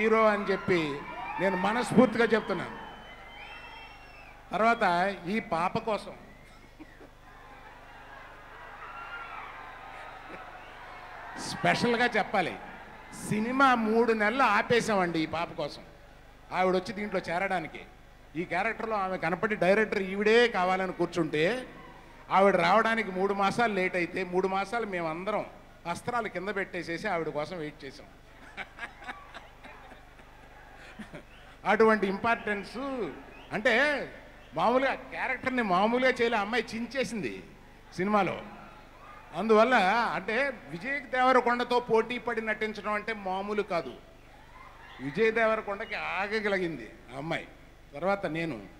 hero అని చెప్పి నేను మనస్ఫూర్తిగా చెప్తున్నాను తర్వాత ఈ పాప కోసం స్పెషల్గా చెప్పాలి సినిమా మూడు నెలలు ఆపేసామండి ఈ పాప కోసం ఆవిడ వచ్చి దీంట్లో చేరడానికి ఈ క్యారెక్టర్లో ఆమె కనపడి డైరెక్టర్ ఈవిడే కావాలని కూర్చుంటే ఆవిడ రావడానికి మూడు మాసాలు లేట్ అయితే మూడు మాసాలు మేమందరం అస్త్రాలు కింద పెట్టేసేసి ఆవిడ కోసం వెయిట్ చేసాం అటువంటి ఇంపార్టెన్స్ అంటే మామూలుగా క్యారెక్టర్ని మామూలుగా చేయలే అమ్మాయి చించేసింది సినిమాలో అందువల్ల అంటే విజయ్ దేవరకొండతో పోటీ పడి నటించడం అంటే మామూలు కాదు విజయ్ దేవరకొండకి ఆగగలిగింది ఆ అమ్మాయి తర్వాత నేను